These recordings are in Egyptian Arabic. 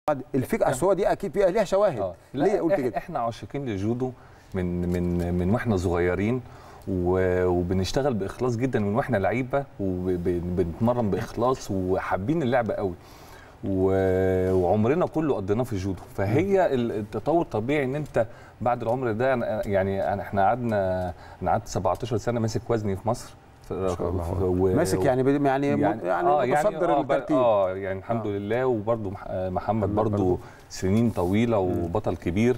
الفكره اصل هو دي اكيد فيها ليها شواهد آه. ليه قلت إح- كده احنا عاشقين للجودو من من من واحنا صغيرين و- وبنشتغل باخلاص جدا من واحنا لعيبه وبنتمرن باخلاص وحابين اللعبه قوي و- وعمرنا كله قضيناه في الجودو فهي ال- التطور طبيعي ان انت بعد العمر ده أنا- يعني أنا- احنا قعدنا انا قعدت 17 سنه ماسك وزني في مصر ف- شاء الله. و- ماسك يعني بد- يعني يعني, يعني آه متصدر آه ب- الترتيب اه يعني الحمد آه. لله وبرده محمد محمد برضو برضو. سنين طويله وبطل كبير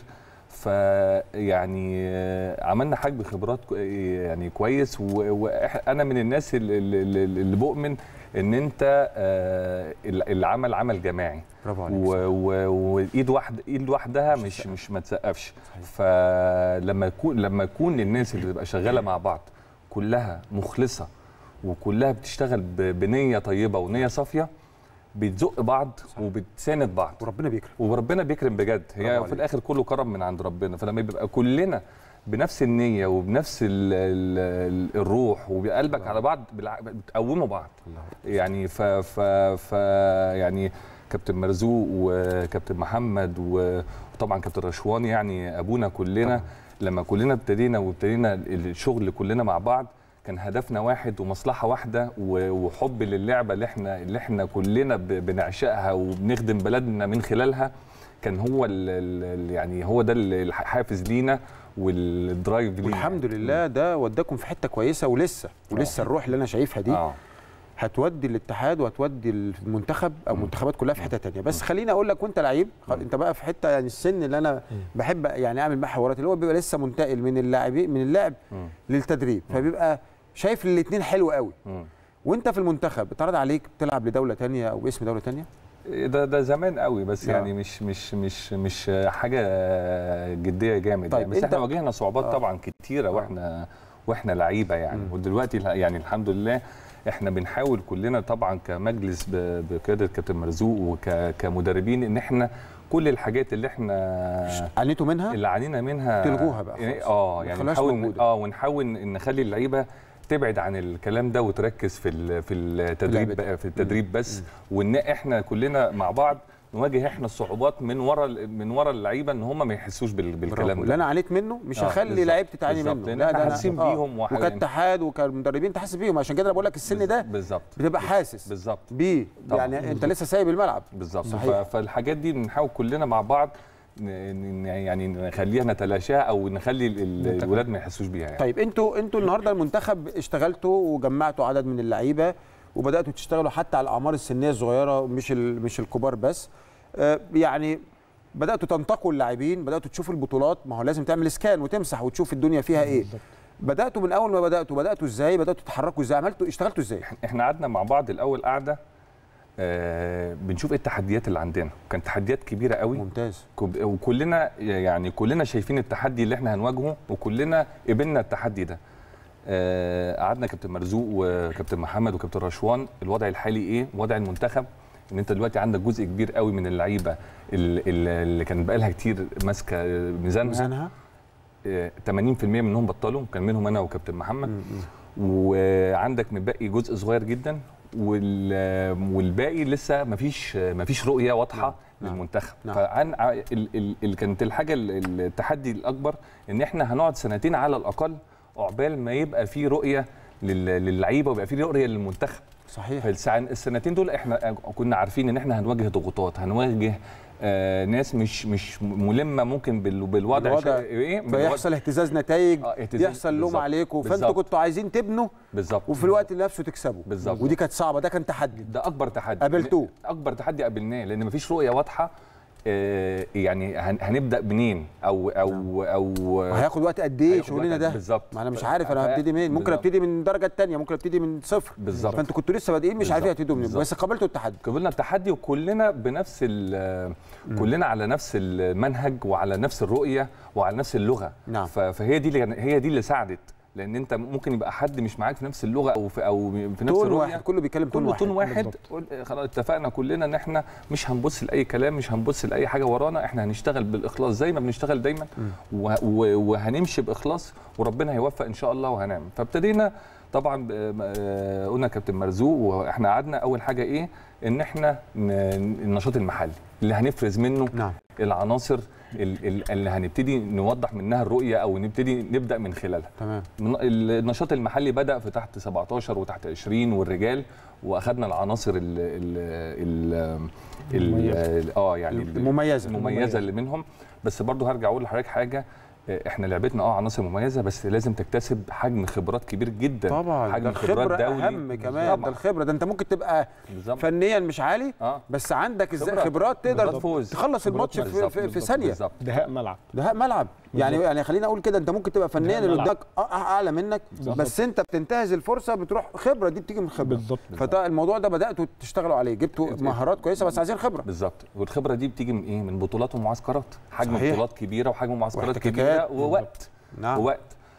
فيعني عملنا حجم خبرات كو- يعني كويس وانا من الناس اللي, اللي, اللي بؤمن ان انت آه، العمل عمل جماعي برافو عليك و- و- وايد واحده ايد لوحدها مش مش ما تسقفش فلما يكون لما يكون الناس اللي بتبقى شغاله مع بعض كلها مخلصه وكلها بتشتغل ب- بنيه طيبه ونيه صافيه بتزق بعض وبتساند بعض وربنا بيكرم وربنا بيكرم بجد هي برافو في عليك. الاخر كله كرم من عند ربنا فلما يبقى كلنا بنفس النيه وبنفس ال ال الروح وبقلبك على بعض بالع- بتقوموا بعض يعني ف ف ف يعني كابتن مرزوق وكابتن محمد و- وطبعا كابتن رشوان يعني ابونا كلنا لما كلنا ابتدينا وابتدينا الشغل كلنا مع بعض كان هدفنا واحد ومصلحه واحده و- وحب للعبه اللي احنا اللي احنا كلنا ب- بنعشقها وبنخدم بلدنا من خلالها كان هو ال ال يعني هو ده الحافز لينا والدرايف لينا والحمد لله ده وداكم في حته كويسه ولسه ولسه الروح اللي انا شايفها دي اه هتودي الاتحاد وهتودي المنتخب او المنتخبات كلها في حته تانية بس خليني اقول لك وانت لعيب خ- انت بقى في حته يعني السن اللي انا بحب يعني اعمل معاه حوارات اللي هو بيبقى لسه منتقل من اللاعبين من اللعب مم. للتدريب فبيبقى شايف الاثنين حلو قوي مم. وانت في المنتخب اتعرض عليك تلعب لدوله تانية او باسم دوله تانية ده ده زمان قوي بس آه. يعني مش مش مش مش حاجه جديه جامد طيب، يعني بس أنت- احنا واجهنا صعوبات آه. طبعا كتيره واحنا واحنا لعيبه يعني ودلوقتي الح- يعني الحمد لله احنا بنحاول كلنا طبعا كمجلس ب- بقياده كابتن مرزوق وكمدربين ان احنا كل الحاجات اللي احنا عانيتوا منها اللي عانينا منها تلغوها بقى يعني خلاص. اه ما يعني تخليهاش نحاول موجودة. اه ونحاول ان نخلي اللعيبه تبعد عن الكلام ده وتركز في ال- في التدريب اللعبة بقى في التدريب بس وان احنا كلنا مع بعض نواجه احنا الصعوبات من ورا ال- من ورا اللعيبه ان هم ما يحسوش بال- بالكلام برافو. ده اللي انا عانيت منه مش آه، هخلي بالظبط. لعيبتي تعاني بالظبط. منه لأن لا إحنا ده أنا- حاسين آه. بيهم وح- وكاتحاد وكمدربين تحس بيهم عشان كده أنا بقول لك السن ده بالظبط بتبقى حاسس بالظبط بيه طبعاً. يعني انت لسه سايب الملعب بالظبط ف- صحيح. فالحاجات دي بنحاول كلنا مع بعض ن- ن- يعني نخليها نتلاشاها او نخلي ال- ال- الولاد ما يحسوش بيها يعني طيب انتوا انتوا النهارده المنتخب اشتغلتوا وجمعتوا عدد من اللعيبه وبداتوا تشتغلوا حتى على الاعمار السنيه الصغيره مش ال- مش الكبار بس آه، يعني بداتوا تنتقوا اللاعبين بداتوا تشوفوا البطولات ما هو لازم تعمل سكان وتمسح وتشوف الدنيا فيها ايه بداتوا من اول ما بداتوا بداتوا ازاي بداتوا تتحركوا ازاي عملتوا اشتغلتوا ازاي احنا قعدنا مع بعض الاول قعده آه بنشوف ايه التحديات اللي عندنا كانت تحديات كبيره قوي ممتاز كب- وكلنا يعني كلنا شايفين التحدي اللي احنا هنواجهه وكلنا قبلنا التحدي ده آه، قعدنا كابتن مرزوق وكابتن محمد وكابتن رشوان الوضع الحالي ايه وضع المنتخب ان انت دلوقتي عندك جزء كبير قوي من اللعيبه ال- ال- اللي كان بقالها كتير ماسكه ميزانها ميزانها آه، 80% منهم بطلوا كان منهم انا وكابتن محمد وعندك متبقي جزء صغير جدا وال- والباقي لسه مفيش مفيش رؤيه واضحه نعم. للمنتخب نعم. فعن ع- ال- ال- ال- كانت الحاجه ال- التحدي الاكبر ان احنا هنقعد سنتين على الاقل عقبال ما يبقى في رؤيه لل- للعيبه ويبقى في رؤيه للمنتخب صحيح فالسنتين دول احنا كنا عارفين ان احنا هنواجه ضغوطات هنواجه آه ناس مش مش ملمه ممكن بال- بالوضع الوضع شا- ايه بالوضع- فيحصل اهتزاز نتائج آه، اهتزاز- يحصل لوم بالظبط. عليكم فانتوا بالظبط. كنتوا عايزين تبنوا بالظبط وفي الوقت نفسه تكسبوا بالظبط. ودي كانت صعبه ده كان تحدي ده اكبر تحدي قابلتوه. اكبر تحدي قابلناه لان مفيش رؤيه واضحه آه، يعني هن- هنبدا منين او او او وهياخد وقت قد ايه هياخد شغلنا وقت ده بالظبط. ما انا مش عارف ف- انا هبتدي منين ممكن بالظبط. ابتدي من الدرجه الثانيه ممكن ابتدي من صفر بالظبط. فانتوا كنتوا لسه بادئين مش عارفين بالظبط. هتبتدوا منين بالظبط. بس قابلتوا التحدي قابلنا التحدي وكلنا بنفس ال- كلنا على نفس المنهج وعلى نفس الرؤيه وعلى نفس اللغه نعم. ف- فهي دي اللي هي دي اللي ساعدت لان انت ممكن يبقى حد مش معاك في نفس اللغه او في او في نفس تون الرؤيه واحد كله بيتكلم تون كله واحد تون واحد بالظبط. قول- خلاص اتفقنا كلنا ان احنا مش هنبص لاي كلام مش هنبص لاي حاجه ورانا احنا هنشتغل بالاخلاص زي ما بنشتغل دايما وه- و- وهنمشي باخلاص وربنا هيوفق ان شاء الله وهنعمل فابتدينا طبعا ب- آه، قلنا كابتن مرزوق واحنا قعدنا اول حاجه ايه ان احنا ن- النشاط المحلي اللي هنفرز منه نعم العناصر ال- ال- اللي هنبتدي نوضح منها الرؤيه او نبتدي نبدا من خلالها تمام من- النشاط المحلي بدا في تحت 17 وتحت 20 والرجال واخدنا العناصر ال ال ال ال اه يعني ال- المميزة. المميزه اللي منهم بس برضو هرجع اقول لحضرتك حاجه آه، احنا لعبتنا اه عناصر مميزه بس لازم تكتسب حجم خبرات كبير جدا طبعا حجم ده الخبره خبرات دولي اهم كمان ده طبعا الخبره ده انت ممكن تبقى بالظبط فنيا مش عالي اه بس عندك ازاي خبرات. خبرات خبرات تقدر فوز. تخلص الماتش في, بالظبط، في, في بالظبط، ثانيه بالظبط دهاء ملعب ده ملعب يعني يعني خليني اقول كده انت ممكن تبقى فنيا ده اللي ملعب. قدامك أ- اعلى منك بالظبط. بس انت بتنتهز الفرصه بتروح خبره دي بتيجي من خبره بالظبط فده الموضوع ده بداتوا تشتغلوا عليه جبتوا مهارات كويسه بس عايزين خبره بالظبط والخبره دي بتيجي من ايه من بطولات ومعسكرات حجم صحيح. بطولات كبيره وحجم معسكرات واحتكاكات. كبيره ووقت نعم ووقت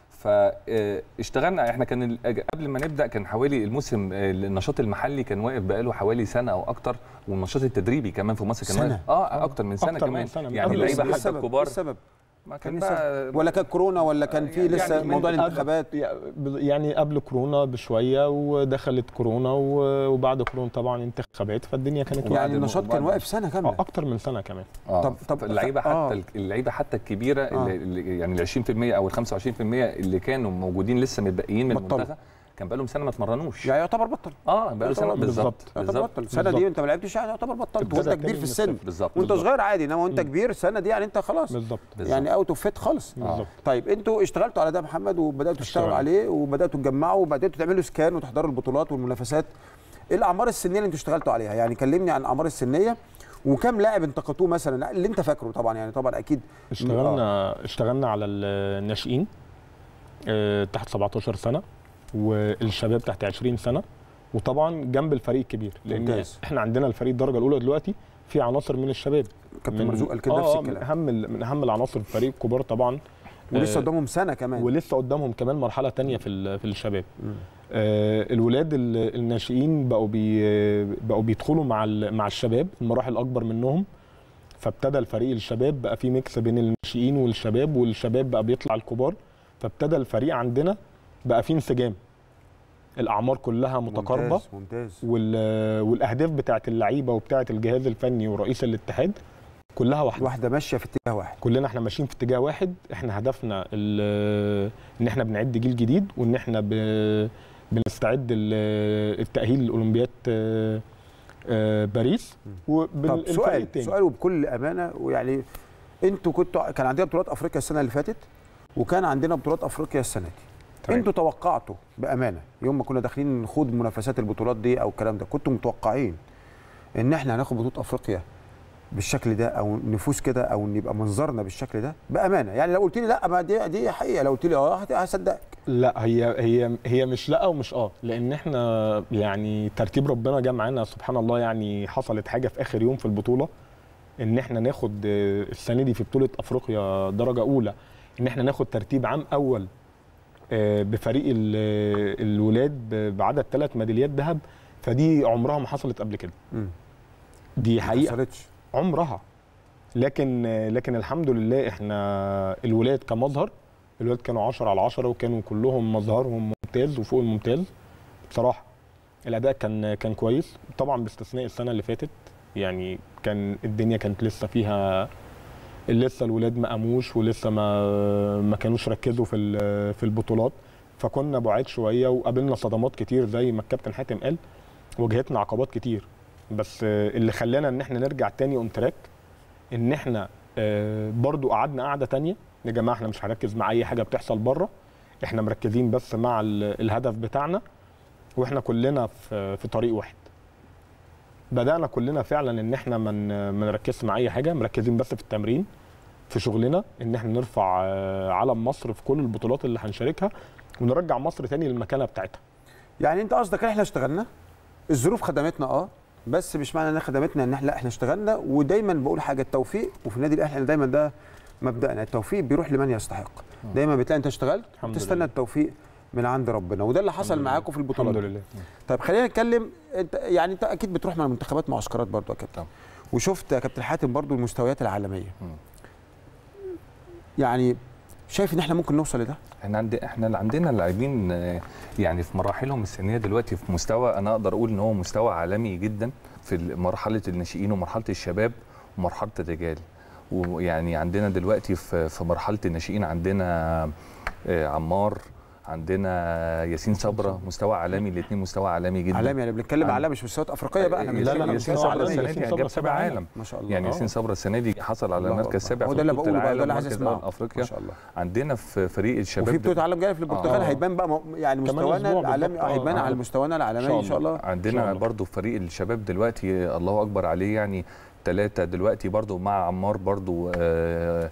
فاشتغلنا احنا كان ال- قبل ما نبدا كان حوالي الموسم آه، النشاط المحلي كان واقف بقاله حوالي سنه او اكتر والنشاط التدريبي كمان في مصر كان سنة. واقف اه اكتر من سنه أكتر من كمان سنة، من يعني قبل اللعيبه إيه حتى السبب؟ الكبار إيه السبب ما كان كان بقى بقى ولا كان كورونا ولا كان في يعني لسه من- موضوع من- الانتخابات يعني قبل كورونا بشويه ودخلت كورونا و- وبعد كورونا طبعا انتخابات فالدنيا كانت وبعد يعني الم- النشاط كان وبعد- واقف سنه آه، كامله اكتر من سنه كمان اه طب- طب طب- طب اللعيبه حتى آه. ال- اللعيبه حتى الكبيره آه. اللي اللي يعني ال 20% او ال 25% اللي كانوا موجودين لسه متبقيين من بطلوا. المنتخب كان بقالهم سنه ما اتمرنوش يعني يعتبر بطل اه بقاله سنه يعتبر بالظبط بالظبط. يعتبر بالظبط بطل السنه دي بالظبط. انت ما لعبتش يعني يعتبر بطلت ابتدى وانت تاني كبير في من السن الصفر. بالظبط وانت بالظبط. صغير عادي انما وانت مم. كبير السنه دي يعني انت خلاص بالظبط بالظبط. يعني اوت اوف فيت خالص بالظبط طيب انتوا اشتغلتوا على ده يا محمد وبداتوا تشتغلوا اشتغلنا. عليه وبداتوا تجمعوا وبداتوا تعملوا سكان وتحضروا البطولات والمنافسات ايه الاعمار السنيه اللي انتوا اشتغلتوا عليها يعني كلمني عن الاعمار السنيه وكم لاعب انتقدتوه مثلا اللي انت فاكره طبعا يعني طبعا اكيد اشتغلنا اشتغلنا على الناشئين آه، تحت 17 سنه والشباب تحت 20 سنه وطبعا جنب الفريق الكبير لان ممتاز. احنا عندنا الفريق الدرجه الاولى دلوقتي في عناصر من الشباب كابتن من- مرزوق قال كده نفس آه، من الكلام اهم ال- من اهم العناصر في الفريق الكبار طبعا ولسه آه، قدامهم سنه كمان ولسه قدامهم كمان مرحله تانية في ال- في الشباب مم. آه، الولاد ال- الناشئين بقوا بي بقوا بيدخلوا مع ال- مع الشباب المراحل الاكبر منهم فابتدى الفريق الشباب بقى في ميكس بين الناشئين والشباب والشباب بقى بيطلع الكبار فابتدى الفريق عندنا بقى فيه انسجام الاعمار كلها متقاربه ممتاز ممتاز وال- والاهداف بتاعت اللعيبه وبتاعت الجهاز الفني ورئيس الاتحاد كلها واحده واحده ماشيه في اتجاه واحد كلنا احنا ماشيين في اتجاه واحد احنا هدفنا ال- ان احنا بنعد جيل جديد وان احنا ب- بنستعد ال- التاهيل لاولمبياد آه، آه، باريس طب وبالفريق سؤال التاني سؤال وبكل امانه ويعني انتوا كنتوا كان عندنا بطولات افريقيا السنه اللي فاتت وكان عندنا بطولات افريقيا السنه دي تمام. انتوا توقعتوا بامانه يوم ما كنا داخلين نخوض منافسات البطولات دي او الكلام ده كنتوا متوقعين ان احنا هناخد بطوله افريقيا بالشكل ده او نفوز كده او ان يبقى منظرنا بالشكل ده بامانه يعني لو قلت لي لا ما دي دي حقيقه لو قلت لي اه هت- هصدقك لا هي هي هي مش لا ومش اه لان احنا يعني ترتيب ربنا جه معانا سبحان الله يعني حصلت حاجه في اخر يوم في البطوله ان احنا ناخد آه، السنه دي في بطوله افريقيا درجه اولى ان احنا ناخد ترتيب عام اول آه، بفريق ال- الولاد ب- بعدد ثلاث ميداليات ذهب فدي عمرها ما حصلت قبل كده مم. دي ما حقيقه حصلتش عمرها لكن لكن الحمد لله احنا الولاد كمظهر الولاد كانوا 10 على 10 وكانوا كلهم مظهرهم ممتاز وفوق الممتاز بصراحه الاداء كان كان كويس طبعا باستثناء السنه اللي فاتت يعني كان الدنيا كانت لسه فيها لسه الولاد ما قاموش ولسه ما ما كانوش ركزوا في ال- في البطولات فكنا بعاد شويه وقابلنا صدمات كتير زي ما الكابتن حاتم قال واجهتنا عقبات كتير بس آه، اللي خلانا ان احنا نرجع تاني اون تراك ان احنا آه، برضو قعدنا قعده تانية يا جماعه احنا مش هنركز مع اي حاجه بتحصل بره احنا مركزين بس مع ال- الهدف بتاعنا واحنا كلنا في في طريق واحد بدانا كلنا فعلا ان احنا ما من ما نركزش مع اي حاجه مركزين بس في التمرين في شغلنا ان احنا نرفع آه، علم مصر في كل البطولات اللي هنشاركها ونرجع مصر تاني للمكانه بتاعتها يعني انت قصدك ان احنا اشتغلنا الظروف خدمتنا اه بس مش معنى انها خدمتنا ان احنا لا احنا اشتغلنا ودايما بقول حاجه التوفيق وفي النادي الاهلي احنا دايما ده مبدأنا التوفيق بيروح لمن يستحق دايما بتلاقي انت اشتغلت الحمد تستنى لله. التوفيق من عند ربنا وده اللي حصل الحمد لله. معاكم في البطولات الحمد لله طيب خلينا نتكلم انت يعني انت اكيد بتروح مع المنتخبات معسكرات برضو يا كابتن طبعا. وشفت يا كابتن حاتم برضو المستويات العالميه مم. يعني شايف ان احنا ممكن نوصل لده احنا عند احنا اللي عندنا اللاعبين آه، يعني في مراحلهم السنيه دلوقتي في مستوى انا اقدر اقول ان هو مستوى عالمي جدا في مرحله الناشئين ومرحله الشباب ومرحله الرجال ويعني عندنا دلوقتي في في مرحله الناشئين عندنا آه، عمار عندنا ياسين صبرا مستوى عالمي الاثنين مستوى عالمي جدا عالمي يعني بنتكلم عن- عالمي مش مستويات افريقيه بقى احنا ياسين- لا، لا، بنتكلم ياسين مستوى صبرا عالمي. السنه ياسين دي صبرا جاب سبع سبعة عالم ما شاء الله يعني آه. ياسين صبرا السنه دي حصل على الله مركز أكبر. سابع هو في ده اللي بطوله بقوله بقى، ده العالم اللي عايز ومركز اسمعه. أول افريقيا ما شاء الله عندنا في فريق الشباب وفي دل- بطوله عالم جايه في البرتغال آه. هيبان بقى م- يعني كمان مستوانا أسبوع العالمي بالظبط. آه، هيبان آه. على مستوانا العالمي شاء ان شاء الله الله. عندنا شاء الله. برضو فريق الشباب دلوقتي الله اكبر عليه يعني ثلاثه دلوقتي برضو مع عمار برضو آه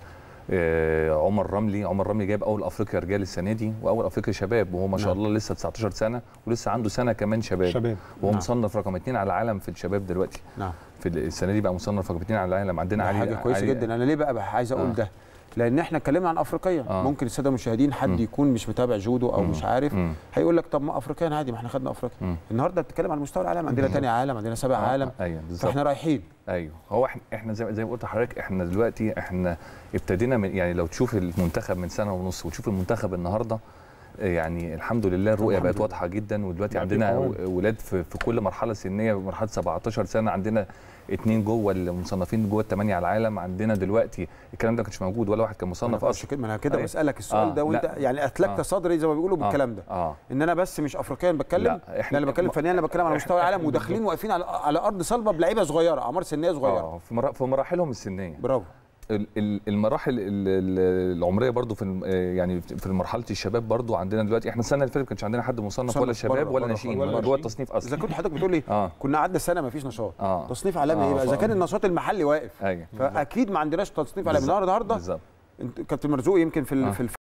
آه عمر رملي عمر رملي جايب اول افريقيا رجال السنه دي واول افريقيا شباب وهو ما شاء نعم. الله لسه 19 سنه ولسه عنده سنه كمان شباب شباب وهو نعم. مصنف رقم اثنين على العالم في الشباب دلوقتي نعم في السنه دي بقى مصنف رقم اثنين على العالم عندنا ده علي حاجه كويسه علي- جدا انا ليه بقى, بقى عايز اقول آه. ده لان احنا اتكلمنا عن افريقيا آه. ممكن الساده المشاهدين حد مم. يكون مش متابع جودو او مم. مش عارف مم. هيقول لك طب ما افريقيا عادي ما احنا خدنا افريقيا مم. النهارده بتتكلم على مستوى العالم عندنا مم. تاني عالم عندنا سابع آه، عالم ايوه بالظبط فاحنا رايحين ايوه هو احنا احنا زي, زي ما قلت لحضرتك احنا دلوقتي احنا ابتدينا من يعني لو تشوف المنتخب من سنه ونص وتشوف المنتخب النهارده آه، يعني الحمد لله الرؤيه الحمد بقت لله. واضحه جدا ودلوقتي لا، في عندنا قوام. ولاد في, في كل مرحله سنيه مرحله 17 سنه عندنا اثنين جوه المصنفين جوه الثمانيه على العالم عندنا دلوقتي الكلام ده ما كانش موجود ولا واحد كان ما مصنف أعرفش اصلا كده ما انا كده أيوة. بسالك السؤال آه، ده وانت لا. يعني اتلكت آه. صدري زي ما بيقولوا آه، بالكلام ده اه ان انا بس مش افريقيا بتكلم لا، احنا انا بتكلم فنيا انا بتكلم على مستوى العالم إحنا وداخلين واقفين على على ارض صلبه بلعيبه صغيره اعمار سنيه صغيره اه في مرا- في مراحلهم السنيه برافو ال- ال- المراحل ال- ال- العمريه برضو في الم- آه يعني في مرحله الشباب برضو عندنا دلوقتي احنا السنه اللي فاتت ما كانش عندنا حد مصنف مصنف ولا شباب بره- ولا بره ناشئين خالص. ولا ولا جوه ناشئين. التصنيف اذا اصلا كنت حضرتك بتقول لي اه كنا قعدنا سنه ما فيش نشاط اه تصنيف عالمي آه، ايه بقى اذا ف- كان النشاط المحلي واقف ايوه فاكيد ما عندناش تصنيف عالمي بالظبط. النهارده بالظبط انت كابتن مرزوق يمكن في ال- آه. في